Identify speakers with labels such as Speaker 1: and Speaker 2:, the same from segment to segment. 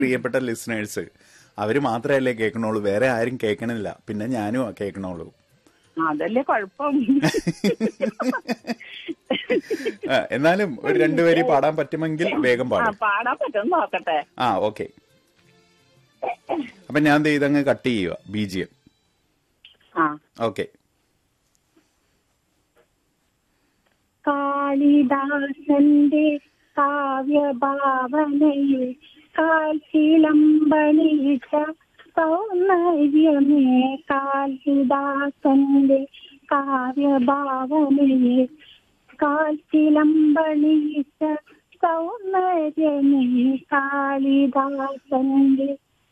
Speaker 1: പ്രിയപ്പെട്ട ലിസണേഴ്സ് അവര് മാത്രമല്ലേ കേൾക്കണുള്ളൂ വേറെ ആരും കേൾക്കണില്ല പിന്നെ ഞാനും കേൾക്കണുള്ളൂ
Speaker 2: അതല്ലേ കുഴപ്പം
Speaker 1: ആ, എന്നാലും ഒരു രണ്ടുപേരി പാടാൻ പറ്റുമെങ്കിൽ വേഗം
Speaker 2: ആ
Speaker 1: പാടും
Speaker 2: പാടാൻ പറ്റും നോക്കട്ടെ
Speaker 1: ആ ഓക്കെ അപ്പൊ ഞാൻ ദേ ഇതങ്ങ് കട്ട് ചെയ്യുക ബി ജി എം
Speaker 2: ആ
Speaker 1: ഓക്കെ
Speaker 2: കാളിദാസന്റെ കാവ്യഭാവനയിൽ കാൽച്ചിലമ്പണിയിച്ച സൗന്ദര്യമേ കാളിദാസന്റെ കാവ്യഭാവനയിൽ കാൽച്ചിലമ്പണിയിച്ച സൗന്ദര്യമേ കാളിദാസന്റെ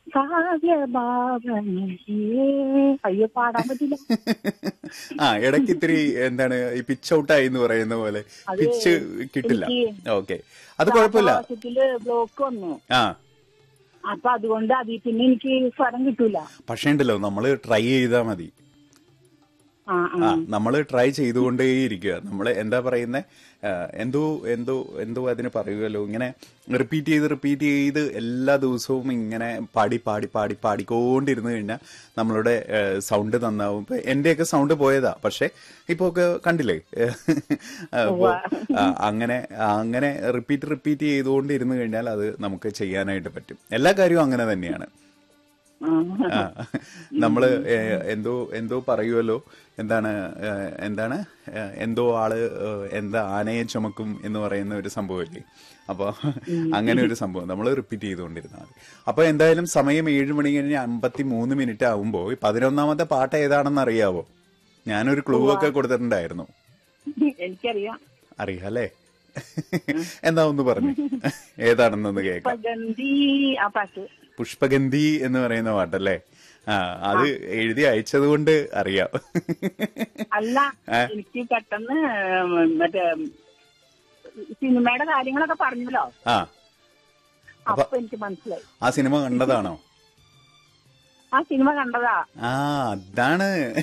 Speaker 2: കാവ്യഭാവനയേ അയ്യോ പാടാൻ പറ്റില്ല
Speaker 1: ആ ഇടയ്ക്ക് ഇത്തിരി എന്താണ് ഈ പിച്ച് ഔട്ടായി എന്ന് പറയുന്ന പോലെ
Speaker 2: അത്
Speaker 1: പിച്ച് കിട്ടില്ല
Speaker 2: എനിക്ക്
Speaker 1: ഓക്കെ അത് കുഴപ്പമില്ല
Speaker 2: ശ്വാസകോശത്തില് ബ്ലോക്ക് വന്നു
Speaker 1: ആ
Speaker 2: അപ്പൊ അതുകൊണ്ട് അതിൽ പിന്നെ എനിക്ക് സ്വരം കിട്ടൂല
Speaker 1: പക്ഷേ ഉണ്ടല്ലോ നമ്മള് ട്രൈ ചെയ്താൽ മതി
Speaker 2: ആ
Speaker 1: ആ
Speaker 2: ആ
Speaker 1: നമ്മൾ ട്രൈ ചെയ്തുകൊണ്ടേയിരിക്കുക നമ്മൾ എന്താ പറയുന്നത് എന്തോ എന്തോ എന്തോ അതിന് പറയുമല്ലോ ഇങ്ങനെ റിപ്പീറ്റ് ചെയ്ത് റിപ്പീറ്റ് ചെയ്ത് എല്ലാ ദിവസവും ഇങ്ങനെ പാടി പാടി പാടി പാടിക്കൊണ്ടിരുന്നു കഴിഞ്ഞാൽ നമ്മളുടെ സൗണ്ട് നന്നാവും ഇപ്പൊ എന്റെയൊക്കെ സൗണ്ട് പോയതാ പക്ഷെ ഇപ്പൊ ഒക്കെ കണ്ടില്ലേ അപ്പോ ആ, അങ്ങനെ അങ്ങനെ റിപ്പീറ്റ് റിപ്പീറ്റ് ചെയ്തുകൊണ്ടിരുന്നു കഴിഞ്ഞാൽ അത് നമുക്ക് ചെയ്യാനായിട്ട് പറ്റും എല്ലാ കാര്യവും അങ്ങനെ തന്നെയാണ് ആ, നമ്മള് ഏ, എന്തോ എന്തോ പറയുമല്ലോ എന്താണ് ഏ, എന്താണ് ഏ, എന്തോ ആള് ഏ, എന്താ ആനയെ ചുമക്കും എന്ന് പറയുന്ന ഒരു സംഭവമില്ലേ അപ്പൊ അങ്ങനെ ഒരു സംഭവം നമ്മൾ റിപ്പീറ്റ് ചെയ്തുകൊണ്ടിരുന്നാൽ മതി അപ്പൊ എന്തായാലും സമയം ഏഴ് മണി കഴിഞ്ഞ് അമ്പത്തി മൂന്ന് മിനിറ്റ് ആവുമ്പോ ഈ പതിനൊന്നാമത്തെ പാട്ട് ഏതാണെന്ന് അറിയാവോ ഞാനൊരു ക്ലൂ ഒക്കെ കൊടുത്തിട്ടുണ്ടായിരുന്നു
Speaker 2: എനിക്കറിയാം
Speaker 1: അറിയാം അല്ലേ എന്താ ഒന്ന് പറഞ്ഞു ഏതാണെന്നൊന്ന് കേൾക്കാം
Speaker 2: പഗന്തി ആ പാട്ട്
Speaker 1: പുഷ്പഗന്ധി എന്ന് പറയുന്ന പാട്ടല്ലേ ആ അത് എഴുതി അയച്ചത് കൊണ്ട് അറിയാം
Speaker 2: അല്ല
Speaker 1: ഏ?
Speaker 2: എനിക്ക് പെട്ടെന്ന് മറ്റേ സിനിമയുടെ കാര്യങ്ങളൊക്കെ പറഞ്ഞല്ലോ
Speaker 1: ആ
Speaker 2: അപ്പൊ എനിക്ക് മനസ്സിലായി
Speaker 1: ആ സിനിമ കണ്ടതാണോ
Speaker 2: ആ സിനിമ കണ്ടതാ
Speaker 1: ആ അതാണ്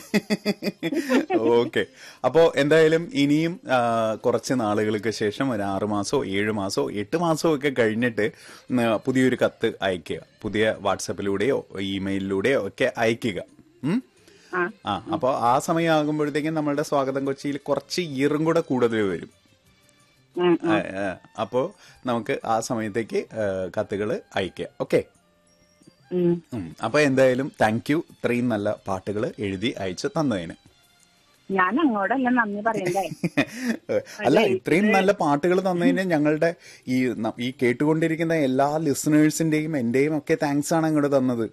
Speaker 1: ഓക്കെ അപ്പോ എന്തായാലും ഇനിയും ആ, കുറച്ച് നാളുകൾക്ക് ശേഷം ഒരു ആറു മാസോ ഏഴു മാസോ എട്ട് മാസോ ഒക്കെ കഴിഞ്ഞിട്ട് ഉം, പുതിയൊരു കത്ത് അയക്കുക പുതിയ വാട്സപ്പിലൂടെയോ ഇമെയിലിലൂടെയോ ഒക്കെ അയക്കുക ഉം
Speaker 2: ആ
Speaker 1: ആ അപ്പോൾ ആ സമയം ആകുമ്പോഴത്തേക്കും നമ്മളുടെ സ്വാഗതം കൊച്ചിയിൽ കുറച്ച് ഈറും കൂടെ കൂടുതൽ വരും
Speaker 2: ഉം, ഉം.
Speaker 1: അപ്പോൾ നമുക്ക് ആ സമയത്തേക്ക് കത്തുകൾ അയക്കുക ഓക്കെ
Speaker 2: ഉം.
Speaker 1: അപ്പോൾ എന്തായാലും താങ്ക് യു ഇത്രയും നല്ല പാട്ടുകൾ എഴുതി അയച്ച് തന്നതിന്
Speaker 2: ഞാൻ അങ്ങോട്ടല്ല നന്ദി പറയണ്ടേ
Speaker 1: അല്ല ഇത്രയും നല്ല പാട്ടുകൾ തന്നതിന് ഞങ്ങളുടെ ഈ ന- ഈ കേട്ടുകൊണ്ടിരിക്കുന്ന എല്ലാ ലിസണേഴ്സിന്റെയും എന്റെയും ഒക്കെ താങ്ക്സ് ആണ് അങ്ങോട്ട് തന്നത്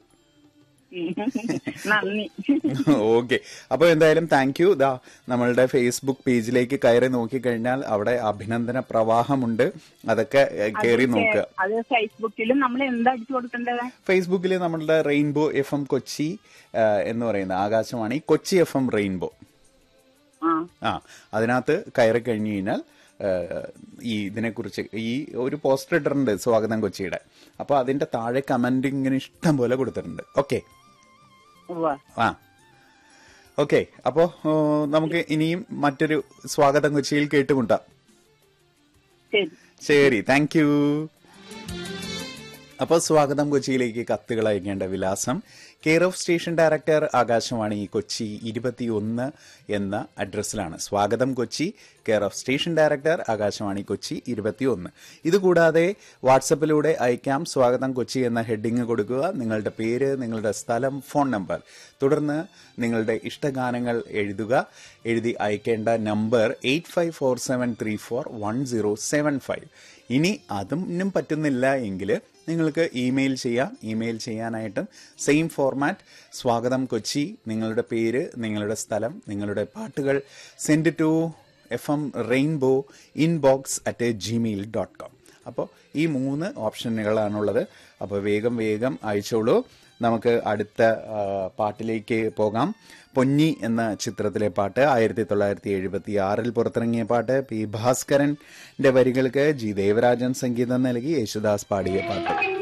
Speaker 2: നന്ദി
Speaker 1: ഓക്കെ അപ്പോൾ എന്തായാലും താങ്ക് യു ദാ നമ്മളുടെ ഫേസ്ബുക്ക് പേജിലേക്ക് കയറി നോക്കിക്കഴിഞ്ഞാൽ അവിടെ അഭിനന്ദന പ്രവാഹമുണ്ട് അതൊക്കെ കയറി നോക്കുക
Speaker 2: അത് ഫേസ്ബുക്കിലും നമ്മൾ എന്താ അടിച്ചു കൊടുക്കേണ്ടത്
Speaker 1: ഫേസ്ബുക്കിൽ നമ്മളുടെ റെയിൻബോ എഫ് എം കൊച്ചി ആ, എന്ന് പറയുന്ന Akashvani Kochi F M rainbow
Speaker 2: ആ
Speaker 1: ആ അതിനകത്ത് കയറി കഴിഞ്ഞു കഴിഞ്ഞാൽ ആ, ഈ ഇതിനെക്കുറിച്ച് ഈ ഒരു പോസ്റ്റർ ഇട്ടിട്ടുണ്ട് സ്വാഗതം കൊച്ചിയുടെ അപ്പോൾ അതിന്റെ താഴെ കമന്റ് ഇങ്ങനെ ഇഷ്ടം പോലെ കൊടുത്തിട്ടുണ്ട് ഓക്കെ
Speaker 2: ഉവ്വ.
Speaker 1: ആ ഓക്കെ അപ്പോൾ നമുക്ക് ഇനിയും മറ്റൊരു സ്വാഗതം കൊച്ചിയിൽ കേട്ടുമുട്ടാം
Speaker 2: ശരി
Speaker 1: ശരി താങ്ക് യു അപ്പോൾ സ്വാഗതം കൊച്ചിയിലേക്ക് കത്തുകൾ അയക്കേണ്ട വിലാസം care of station director Akashvani Kochi ഇരുപത്തിയൊന്ന് എന്ന അഡ്രസ്സിലാണ് സ്വാഗതം Kochi care of station director Akashvani Kochi ഇരുപത്തിയൊന്ന് ഇതുകൂടാതെ വാട്സപ്പിലൂടെ അയക്കാം സ്വാഗതം കൊച്ചി എന്ന ഹെഡിങ് കൊടുക്കുക നിങ്ങളുടെ പേര് നിങ്ങളുടെ സ്ഥലം ഫോൺ നമ്പർ തുടർന്ന് നിങ്ങളുടെ ഇഷ്ടഗാനങ്ങൾ എഴുതുക എഴുതി അയക്കേണ്ട number eight five four seven three four one zero seven five ഇനി അതും പറ്റുന്നില്ല എങ്കിൽ നിങ്ങൾക്ക് ഇമെയിൽ ചെയ്യാം ഇമെയിൽ ചെയ്യാനായിട്ടും സെയിം ഫോർമാറ്റ് സ്വാഗതം കൊച്ചി നിങ്ങളുടെ പേര് നിങ്ങളുടെ സ്ഥലം നിങ്ങളുടെ പാട്ടുകൾ send to F M rainbow inbox at Gmail dot com അപ്പോൾ ഈ മൂന്ന് ഓപ്ഷനുകളാണുള്ളത് അപ്പോൾ വേഗം വേഗം അയച്ചോളൂ നമുക്ക് അടുത്ത ആ, പാട്ടിലേക്ക് പോകാം പൊന്നി എന്ന ചിത്രത്തിലെ പാട്ട് ആയിരത്തി തൊള്ളായിരത്തി എഴുപത്തി ആറിൽ പുറത്തിറങ്ങിയ പാട്ട് പി ഭാസ്കരന്റെ വരികൾക്ക് ജി ദേവരാജൻ സംഗീതം നൽകി യേശുദാസ് പാടിയ പാട്ട്